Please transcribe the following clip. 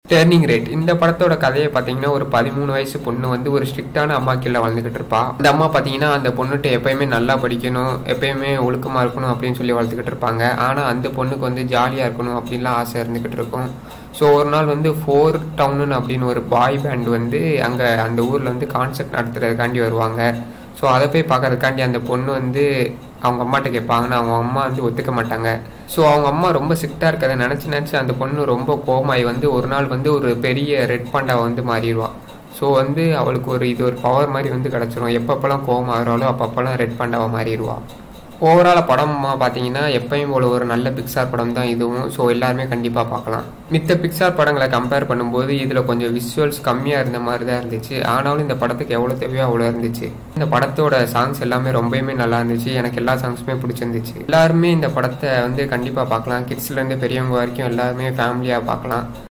turning rate இந்த படத்தோட கதையை பார்த்தீங்கன்னா ஒரு பதிமூணு வயசு பொண்ணு வந்து ஒரு ஸ்ட்ரிக்டான அம்மா கீழே வாழ்ந்துகிட்டு இருப்பா அந்த அம்மா பார்த்தீங்கன்னா அந்த பொண்ணுகிட்ட எப்பயுமே நல்லா படிக்கணும் எப்பயுமே ஒழுக்கமாக இருக்கணும் அப்படின்னு சொல்லி வளர்த்துக்கிட்டு இருப்பாங்க ஆனால் அந்த பொண்ணுக்கு வந்து ஜாலியாக இருக்கணும் அப்படின்லாம் ஆசை இருந்துக்கிட்டு இருக்கும் ஸோ ஒரு நாள் வந்து ஃபோர் டவுனு அப்படின்னு ஒரு பாய் பேண்ட் வந்து அங்கே அந்த ஊரில் வந்து கான்சர்ட் நடத்துறதுக்காண்டி வருவாங்க ஸோ அதை போய் பார்க்கறதுக்காண்டி அந்த பொண்ணு வந்து அவங்க அம்மாட்ட கேட்பாங்கன்னா அவங்க அம்மா வந்து ஒத்துக்க மாட்டாங்க ஸோ அவங்க அம்மா ரொம்ப ஸ்ட்ரிக்டாக இருக்கிறத நினச்சி நினச்சி அந்த பொண்ணு ரொம்ப கோமாய் வந்து ஒரு நாள் வந்து ஒரு பெரிய ரெட் பாண்டாவை வந்து மாறிடுவான் ஸோ வந்து அவளுக்கு ஒரு இது ஒரு பவர் மாதிரி வந்து கிடச்சிரும் எப்பப்பெல்லாம் கோவம் ஆகிறாளோ அப்பப்பெல்லாம் ரெட் பாண்டாவை மாறிடுவான் ஓவரால் படமாக பார்த்தீங்கன்னா எப்பயும் போல ஒரு நல்ல பிக்சார் படம் தான் இதுவும் ஸோ எல்லாருமே கண்டிப்பாக பார்க்கலாம் மித்த பிக்சார் படங்களை கம்பேர் பண்ணும்போது இதில் கொஞ்சம் விஷுவல்ஸ் கம்மியாக இருந்த மாதிரி தான் இருந்துச்சு ஆனாலும் இந்த படத்துக்கு எவ்வளோ தேவையோ அவ்வளோ இருந்துச்சு இந்த படத்தோட சாங்ஸ் எல்லாமே ரொம்பவுமே நல்லா இருந்துச்சு எனக்கு எல்லா சாங்ஸுமே பிடிச்சிருந்துச்சு எல்லாருமே இந்த படத்தை வந்து கண்டிப்பாக பார்க்கலாம் கிட்ஸ்லேருந்து பெரியவங்க வரைக்கும் எல்லாருமே ஃபேமிலியாக பார்க்கலாம்